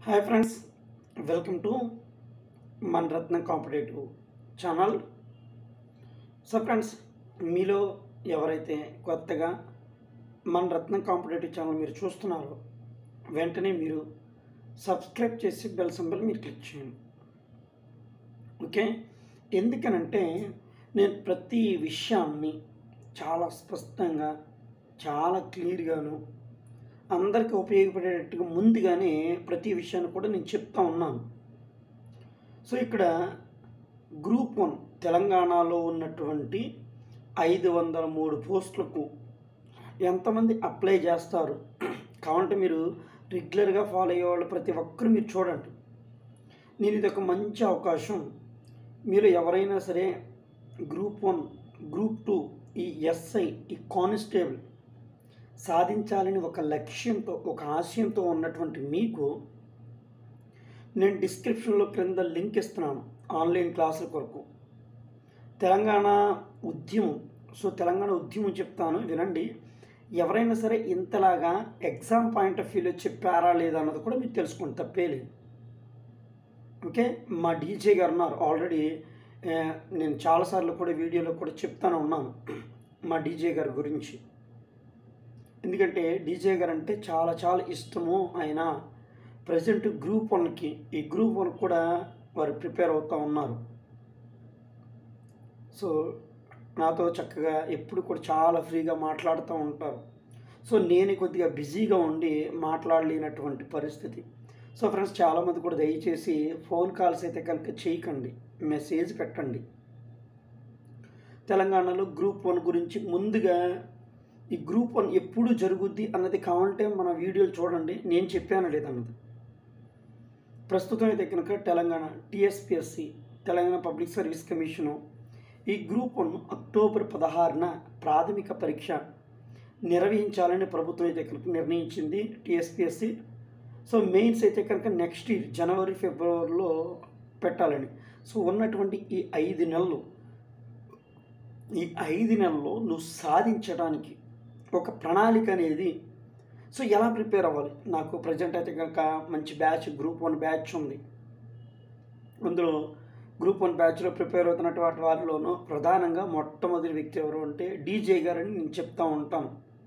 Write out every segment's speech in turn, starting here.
hi friends welcome to మన Ratna competitive channel so friends మీలో ఎవరైతే కొత్తగా మన రత్న కాంపిటేటివ్ ఛానల్ మీరు చూస్తున్నారో వెంటనే మీరు సబ్స్క్రైబ్ చేసి బెల్ సింబల్ మీరు క్లిక్ చేయండి ఓకే ఎందుకనంటే నేను ప్రతి విషయాన్ని చాలా స్పష్టంగా చాలా క్లియర్గాను అందరికీ ఉపయోగపడేటట్టుగా ముందుగానే ప్రతి విషయాన్ని కూడా నేను చెప్తా ఉన్నాను సో ఇక్కడ గ్రూప్ వన్ తెలంగాణలో ఉన్నటువంటి ఐదు వందల మూడు పోస్టులకు ఎంతమంది అప్లై చేస్తారు కావాలంటే మీరు రెగ్యులర్గా ఫాలో అయ్యే వాళ్ళు ప్రతి ఒక్కరు మీరు చూడండి నేను ఇది ఒక మంచి అవకాశం మీరు ఎవరైనా సరే గ్రూప్ వన్ గ్రూప్ టూ ఈ ఎస్ఐ ఈ కానిస్టేబుల్ సాధించాలని ఒక లక్ష్యంతో ఒక ఆశయంతో ఉన్నటువంటి మీకు నేను డిస్క్రిప్షన్లో క్రింద లింక్ ఇస్తున్నాను ఆన్లైన్ క్లాసుల కొరకు తెలంగాణ ఉద్యమం సో తెలంగాణ ఉద్యమం చెప్తాను వినండి ఎవరైనా సరే ఇంతలాగా ఎగ్జామ్ పాయింట్ ఆఫ్ వ్యూలో చెప్పారా లేదా అన్నది కూడా మీరు తెలుసుకోండి తప్పే లేదు ఓకే మా డీజే గారు ఉన్నారు ఆల్రెడీ ఆ, నేను చాలాసార్లు కూడా వీడియోలో కూడా చెప్తాను ఉన్నాను మా డీజే గారి గురించి ఎందుకంటే డీజే గారు అంటే చాలా చాలా ఇష్టము ఆయన ప్రజెంట్ గ్రూప్ వన్కి ఈ గ్రూప్ వన్ కూడా వారు ప్రిపేర్ అవుతూ ఉన్నారు సో నాతో చక్కగా ఎప్పుడు కూడా చాలా ఫ్రీగా మాట్లాడుతూ ఉంటారు సో నేను కొద్దిగా బిజీగా ఉండి మాట్లాడలేనటువంటి పరిస్థితి సో ఫ్రెండ్స్ చాలామంది కూడా దయచేసి ఫోన్ కాల్స్ అయితే కనుక చేయకండి మెసేజ్ పెట్టండి తెలంగాణలో గ్రూప్ వన్ గురించి ముందుగా ఈ గ్రూప్ వన్ ఎప్పుడు జరుగుద్ది అన్నది కావాలంటే మన వీడియోలు చూడండి నేను చెప్పాను లేదన్నది ప్రస్తుతం అయితే కనుక Telangana TSPSC Telangana public service commission ఈ గ్రూప్ వన్ అక్టోబర్ పదహారున ప్రాథమిక పరీక్ష నిర్వహించాలని ప్రభుత్వం అయితే కనుక నిర్ణయించింది టీఎస్పిఎస్సి సో మెయిన్స్ అయితే కనుక నెక్స్ట్ ఇయర్ జనవరి ఫిబ్రవరిలో పెట్టాలని సో ఉన్నటువంటి ఈ ఐదు నెలలు ఈ ఐదు నెలల్లో నువ్వు సాధించడానికి ఒక ప్రణాళిక అనేది సో ఎలా ప్రిపేర్ అవ్వాలి నాకు ప్రజెంట్ అయితే కనుక మంచి బ్యాచ్ గ్రూప్ వన్ బ్యాచ్ ఉంది అందులో గ్రూప్ వన్ బ్యాచ్లో ప్రిపేర్ అవుతున్నటువంటి వారిలోనూ ప్రధానంగా మొట్టమొదటి వ్యక్తి ఎవరు అంటే డీజే గారని నేను చెప్తా ఉంటాను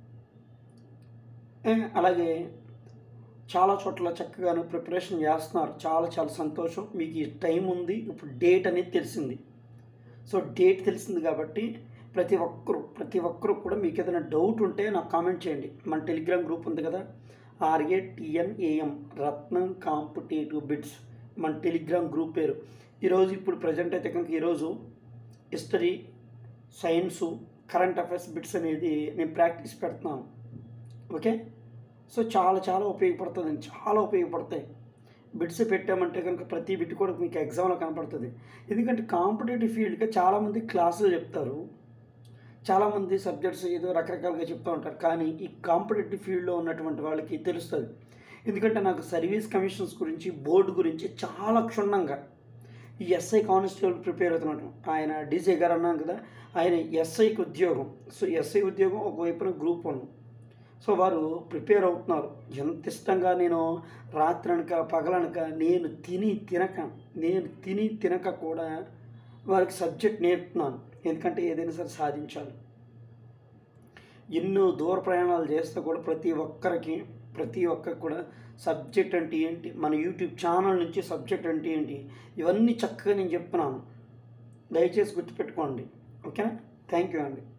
ఏ, అలాగే చాలా చోట్ల చక్కగాను ప్రిపరేషన్ చేస్తున్నారు చాలా చాలా సంతోషం మీకు ఈ టైం ఉంది ఇప్పుడు డేట్ అనేది తెలిసింది సో డేట్ తెలిసింది కాబట్టి ప్రతి ఒక్కరు ప్రతి ఒక్కరు కూడా మీకు ఏదైనా డౌట్ ఉంటే నాకు కామెంట్ చేయండి మన టెలిగ్రామ్ గ్రూప్ ఉంది కదా R A T N A M Ratnam competitive bits మన టెలిగ్రామ్ గ్రూప్ పేరు ఈరోజు ఇప్పుడు ప్రజెంట్ అయితే కనుక ఈరోజు history science current affairs bits అనేది నేను ప్రాక్టీస్ పెడుతున్నాను ఓకే సో చాలా చాలా ఉపయోగపడుతుంది చాలా ఉపయోగపడతాయి బిట్స్ పెట్టామంటే కనుక ప్రతి బిట్ కూడా మీకు ఎగ్జామ్లో కనపడుతుంది ఎందుకంటే కాంపిటేటివ్ ఫీల్డ్గా చాలామంది క్లాసులు చెప్తారు చాలామంది సబ్జెక్ట్స్ ఏదో రకరకాలుగా చెప్తూ ఉంటారు కానీ ఈ కాంపిటేటివ్ ఫీల్డ్లో ఉన్నటువంటి వాళ్ళకి తెలుస్తుంది ఎందుకంటే నాకు సర్వీస్ కమిషన్స్ గురించి బోర్డు గురించి చాలా క్షుణ్ణంగా ఈ ఎస్ఐ కానిస్టేబుల్ ప్రిపేర్ అవుతున్నాడు ఆయన డీజే గారు అన్నాను కదా ఆయన ఎస్ఐకి ఉద్యోగం సో ఎస్ఐ ఉద్యోగం ఒకవైపున గ్రూప్ వన్ సో వారు ప్రిపేర్ అవుతున్నారు ఎంత ఇష్టంగా నేను రాత్రనక పగలనక నేను తిని తినక నేను తిని తినక కూడా వారికి సబ్జెక్ట్ నేర్పుతున్నాను ఎందుకంటే ఏదైనా సరే సాధించాలి ఎన్నో దూర ప్రయాణాలు చేస్తే కూడా ప్రతి ఒక్కరికి ప్రతి ఒక్కరికి కూడా సబ్జెక్ట్ అంటే ఏంటి మన యూట్యూబ్ ఛానల్ నుంచి సబ్జెక్ట్ అంటే ఏంటి ఇవన్నీ చక్కగా నేను చెప్తున్నాను దయచేసి గుర్తుపెట్టుకోండి ఓకేనా థ్యాంక్ యూ అండి